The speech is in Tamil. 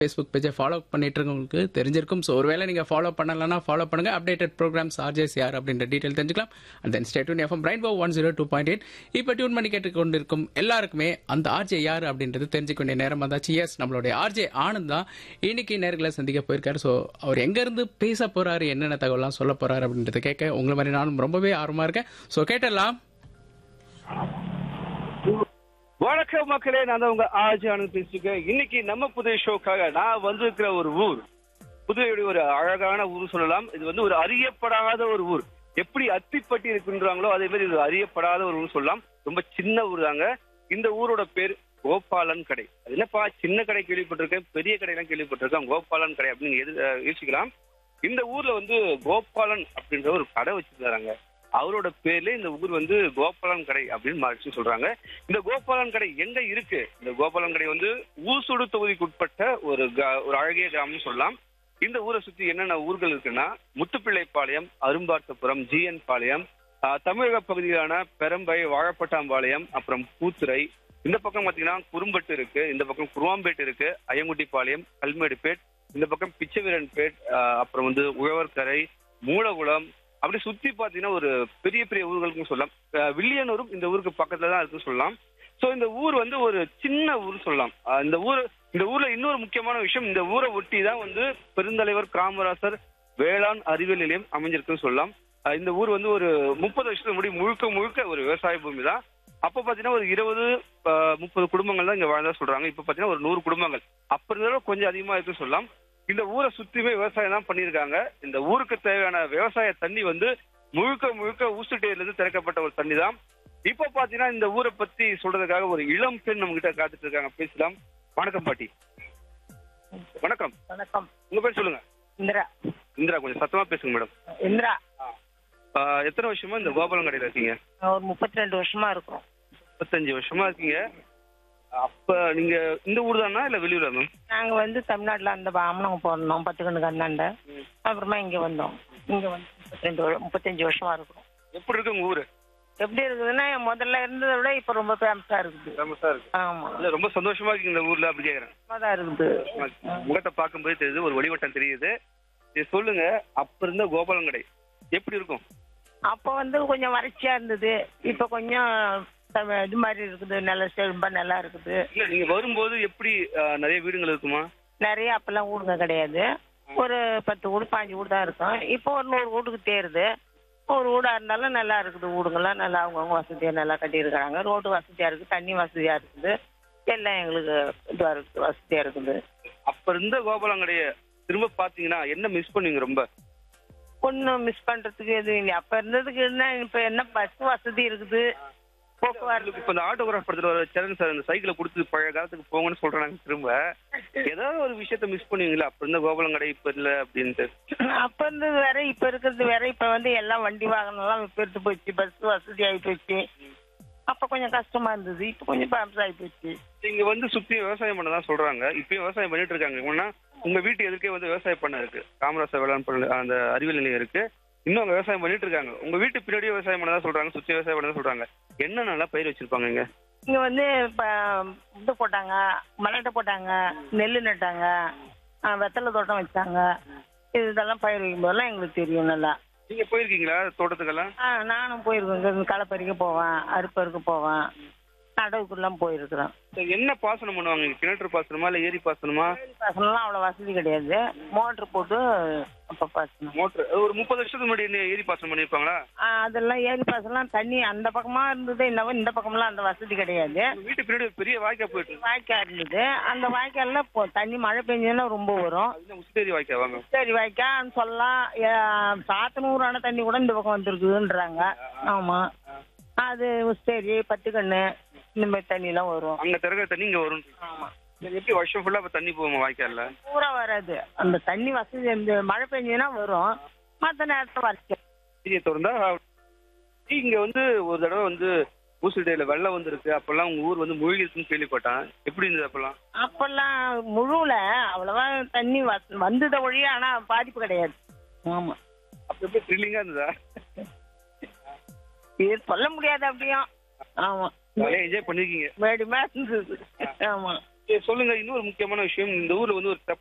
ஃபேஸ்புக் பேஜை ஃபாலோ பண்ணிட்டு இருக்கவங்களுக்கு தெரிஞ்சிருக்கும் ஸோ ஒருவேளை நீங்கள் ஃபாலோ பண்ணலன்னா ஃபாலோ பண்ணுங்க அப்டேட்டட் ப்ரோக்ராம்ஸ் ஆர்ஜேஸ் யார் அப்படின்ற டீட்டெயில் தெரிஞ்சுக்கலாம் and then state FM rainbow one zero two point eight இப்போ டியூன் பண்ணி கேட்டுக்கொண்டிருக்கும் எல்லாருக்குமே அந்த ஆர்ஜே யார் அப்படின்றது தெரிஞ்சுக்க வேண்டிய நேரம் வந்தாச்சு எஸ் நம்மளுடைய ஆர்ஜே ஆனந்த் தான் இன்னைக்கு நேர்களை சந்திக்க போயிருக்காரு ஸோ அவர் எங்கேருந்து பேச போறாரு என்னென்ன தகவலாம் சொல்ல போறாரு அப்படின்றத கேட்க உங்களை மாதிரி நானும் ரொம்பவே ஆர்வமா இருக்கேன் ஸோ கேட்டலாம் வணக்கம் மக்களே நான் தான் உங்க ஆஜி ஆனந்த் பேசிருக்கேன் இன்னைக்கு நம்ம புதிய ஷோக்காக நான் வந்திருக்கிற ஒரு ஊர் புதுவையுடைய ஒரு அழகான ஊர் சொல்லலாம் இது வந்து ஒரு அறியப்படாத ஒரு ஊர் எப்படி அத்திப்பட்டி இருக்குன்றாங்களோ அதே மாதிரி இது அறியப்படாத ஒரு ஊர் சொல்லலாம் ரொம்ப சின்ன ஊர் தாங்க இந்த ஊரோட பேர் கோபாலன் கடை அது என்னப்பா சின்ன கடை கேள்விப்பட்டிருக்கேன் பெரிய கடையெல்லாம் கேள்விப்பட்டிருக்கேன் கோபாலன் கடை அப்படின்னு நீங்க எது அஹ், யோசிக்கலாம் இந்த ஊர்ல வந்து கோபாலன் அப்படின்ற ஒரு கடை வச்சிருக்காங்க அவரோட பேர்ல இந்த ஊர் வந்து கோபாலன் கடை அப்படின்னு மாற்றி சொல்றாங்க இந்த கோபாலன் கடை எங்க இருக்கு இந்த கோபாலன் கடை வந்து ஊசுடு தொகுதிக்கு உட்பட்ட ஒரு க- ஒரு அழகிய கிராமம்னு சொல்லலாம் இந்த ஊரை சுத்தி என்னென்ன ஊர்கள் இருக்குன்னா முத்துப்பிள்ளைப்பாளையம் அரும்பார்த்தபுரம் ஜிஎன் பாளையம் ஆஹ், தமிழக பகுதியிலான பெரம்பை வாழப்பட்டாம்பாளையம் அப்புறம் பூத்துறை இந்த பக்கம் பாத்தீங்கன்னா குறும்பட்டு இருக்கு இந்த பக்கம் குருவாம்பேட் இருக்கு ஐயங்குட்டிப்பாளையம் கல்மேடுபேட் இந்த பக்கம் பிச்சைவீரன்பேட் ஆஹ், அப்புறம் வந்து உழவர்கரை மூலகுளம் அப்படி சுத்தி பாத்தீங்கன்னா ஒரு பெரிய பெரிய ஊர்களுக்கும் சொல்லலாம் அஹ் வில்லியனூரும் இந்த ஊருக்கு பக்கத்துல தான் இருக்குன்னு சொல்லலாம் சோ இந்த ஊர் வந்து ஒரு சின்ன ஊர் சொல்லலாம் அஹ் இந்த ஊர் இந்த ஊர்ல இன்னொரு முக்கியமான விஷயம் இந்த ஊரை ஒட்டி தான் வந்து பெருந்தலைவர் காமராசர் வேளாண் அறிவியல் நிலையம் அமைஞ்சிருக்குன்னு சொல்லலாம் அஹ் இந்த ஊர் வந்து ஒரு முப்பது வருஷத்துக்கு முன்னாடி முழுக்க முழுக்க ஒரு விவசாய பூமி தான் அப்ப பாத்தீங்கன்னா ஒரு இருபது முப்பது குடும்பங்கள் தான் இங்க வாழ்ந்தா சொல்றாங்க இப்ப பாத்தீங்கன்னா ஒரு நூறு குடும்பங்கள் அப்ப இருந்ததை கொஞ்சம் அதிகமா இருக்குன்னு சொல்லலாம் இந்த ஊரை சுத்தியுமே விவசாயம் தான் பண்ணியிருக்காங்க இந்த ஊருக்கு தேவையான விவசாய தண்ணி வந்து முழுக்க முழுக்க ஊசுட்டேரியில இருந்து திறக்கப்பட்ட ஒரு தண்ணி தான் இப்ப பாத்தீங்கன்னா இந்த ஊரை பத்தி சொல்றதுக்காக ஒரு இளம் பெண் நம்ம கிட்ட காத்துட்டு இருக்காங்க பேசலாம் வணக்கம் பாட்டி வணக்கம் வணக்கம் உங்க பேர் சொல்லுங்க இந்திரா இந்திரா கொஞ்சம் சத்தமா பேசுங்க மேடம் இந்திரா ஆஹ் எத்தனை வருஷமா இந்த கோபாலம் கடையில இருக்கீங்க நான் ஒரு முப்பத்தி ரெண்டு வருஷமா இருக்கிறோம் முப்பத்தஞ்சு வருஷமா இருக்கீங்க அப்ப நீங்க இந்த ஊர் தானா இல்ல வெளியூரா மேம் நாங்க வந்து தமிழ்நாட்டுல அந்த பாமனங்க போனோம் பத்து கண்ணுக்கு அந்தாண்ட அப்புறமா இங்க வந்தோம் இங்க வந்து முப்பத்தி ரெண்டு முப்பத்தஞ்சு வருஷமா இருக்கிறோம் எப்படி இருக்கு உங்க ஊரு எப்படி இருக்குதுன்னா முதல்ல இருந்ததை விட இப்ப ரொம்ப ஃபேமஸா இருக்குது ஃபேமஸா இருக்கு ஆமா இல்ல ரொம்ப சந்தோஷமா இருக்கீங்க இந்த ஊர்ல அப்படி கேக்குறேன் தான் இருக்குது முகத்தை பார்க்கும்போது தெரியுது ஒரு வடிவட்டம் தெரியுது சரி சொல்லுங்க அப்ப இருந்த கோபாலம் கடை எப்படி இருக்கும் அப்ப வந்து கொஞ்சம் வறட்சியா இருந்தது இப்ப கொஞ்சம் த- இது மாதிரி இருக்குது நல்ல செழும்பா நல்லா இருக்குது இல்ல நீங்க வரும்போது எப்படி ஆஹ், நிறைய வீடுகள் இருக்குமா நிறைய அப்பெல்லாம் வீடுங்க கிடையாது ஒரு பத்து வீடு பாஞ்சு வீடு தான் இருக்கும் இப்போ ஒரு நூறு வீட்டுக்கு தேருது ஒரு வீடா இருந்தாலும் நல்லா இருக்குது வீடுங்கெல்லாம் நல்லா அவங்கவுங்க வசதியாக நல்லா கட்டியிருக்கிறாங்க ரோடு வசதியா இருக்குது தண்ணி வசதியா இருக்குது எல்லாம் எங்களுக்கு இதுவாக இருக்குது வசதியா இருக்குது அப்ப இருந்த கோபாலம் கடைய திரும்ப பாத்தீங்கன்னா என்ன மிஸ் பண்ணுவீங்க ரொம்ப ஒன்றும் மிஸ் பண்றதுக்கு எதுவும் இல்லை அப்போ இருந்ததுக்கு என்ன இப்போ என்ன பஸ் வசதி இருக்குது போக்குவரத்து இப்ப இந்த ஆட்டோகிராஃப் படத்துல ஒரு சரண் சார் இந்த சைக்கிளை கொடுத்து பழைய காலத்துக்கு போங்கன்னு சொல்றாங்க திரும்ப ஏதாவது ஒரு விஷயத்த மிஸ் பண்ணுவீங்களா அப்ப இருந்த கோபாலம் கடை இப்ப இல்ல அப்படின்ட்டு அப்ப இருந்தது வேற இப்ப இருக்கிறது வேற இப்ப வந்து எல்லாம் வண்டி வாகனம் எல்லாம் பெருத்து போச்சு பஸ் வசதி ஆகி போச்சு அப்ப கொஞ்சம் கஷ்டமா இருந்தது இப்ப கொஞ்சம் பேம்ஸ் ஆகி போச்சு இங்க வந்து சுத்தி விவசாயம் பண்ணதான் சொல்றாங்க இப்பயும் விவசாயம் பண்ணிட்டு இருக்காங்க ஏன்னா உங்க வீட்டு எதிர்க்கே வந்து விவசாய பண்ண இருக்கு காமராசர் வேளாண் பண்ண அந்த அறிவியல் நிலையம் இருக்கு இன்னும் அங்க விவசாயம் பண்ணிட்டு இருக்காங்க உங்க வீட்டு பின்னாடியே விவசாயம் பண்ணதா சொல்றாங்க சுத்தி விவசாயம் பண்ணதா சொல்றாங்க என்ன நல்லா பயிர் வச்சிருப்பாங்க இங்க இங்க வந்து இப்ப இது போட்டாங்க மல்லாட்டை போட்டாங்க நெல் நட்டாங்க ஆ, வெத்தலை தோட்டம் வச்சாங்க இதெல்லாம் பயிர் வைக்கும் போதெல்லாம் எங்களுக்கு தெரியும் நல்லா நீங்க போயிருக்கீங்களா தோட்டத்துக்கெல்லாம் ஆ நானும் போயிருக்கேன் இங்க களை பறிக்க போவேன் அறுப்பறுக்க போவேன் நடவுக்குலாம் போயிருக்கிறேன் சரி, என்ன பாசனம் பண்ணுவாங்க இங்க? கிணற்று பாசனமா இல்ல ஏரி பாசனமா பசங்களாம் அவ்வளோ வசதி கிடையாது மோட்ரு போட்டு அப்போ பாசனம் மோட்டர் ஒரு முப்பது வருஷத்துக்கு முன்னாடி என்ன ஏரி பாசனம் பண்ணிருப்பாங்களா ஆ, அதெல்லாம் ஏரி பாசனம் தண்ணி அந்த பக்கமா இருந்தது என்னவோ இந்த பக்கம்லாம் அந்த வசதி கிடையாது உங்க வீட்டு பின்னாடி ஒரு பெரிய வாய்க்கால் போயிட்டு இருக்கு. வாய்க்கால் இருந்தது அந்த வாய்க்கால்ல இப்போ தண்ணி மழை பெஞ்சதுன்னா ரொம்ப வரும் அது என்ன உசுத்தேரி வாய்க்கால் வாங்க சரி வாய்க்கால் சொல்லலாம் ஏ, சாத்தனூரான தண்ணி கூட இந்த பக்கம் வந்திருக்குதுன்றாங்க ஆமா அது சரி பத்துக்கண்ணு இந்த மாதிரி தண்ணிலாம் வரும் அங்க திறக்கிற தண்ணி இங்க வரும் ஆமா சரி, எப்படி வருஷம் ஃபுல்லா அப்ப தண்ணி போகுமா வாய்க்கால்ல பூரா வராது அந்த தண்ணி வசதி இந்த மழை பெஞ்சதுன்னா வரும் மற்ற நேரத்தில் வறட்சி தீயை திறந்தா இங்க வந்து ஒரு தடவை வந்து ஊசுடையில வெள்ளம் வந்திருக்கு அப்பெல்லாம் உங்க ஊர் வந்து மூழ்கி இருக்குன்னு கேள்விப்பட்டேன் எப்படி இருந்தது அப்பெல்லாம் அப்பெல்லாம் முழுல அவ்வளவா தண்ணி வ- வந்தத ஒழிய ஆனா பாதிப்பு கிடையாது ஆமா அப்ப எப்படி த்ரில்லிங்கா இருந்ததா இது சொல்ல முடியாது அப்படியும் ஆமா ஜாலியா என்ஜாய் பண்ணிருக்கீங்க மேடிமா இருந்தது ஆமா சரி, சொல்லுங்க இன்னொரு முக்கியமான விஷயம் இந்த ஊர்ல வந்து ஒரு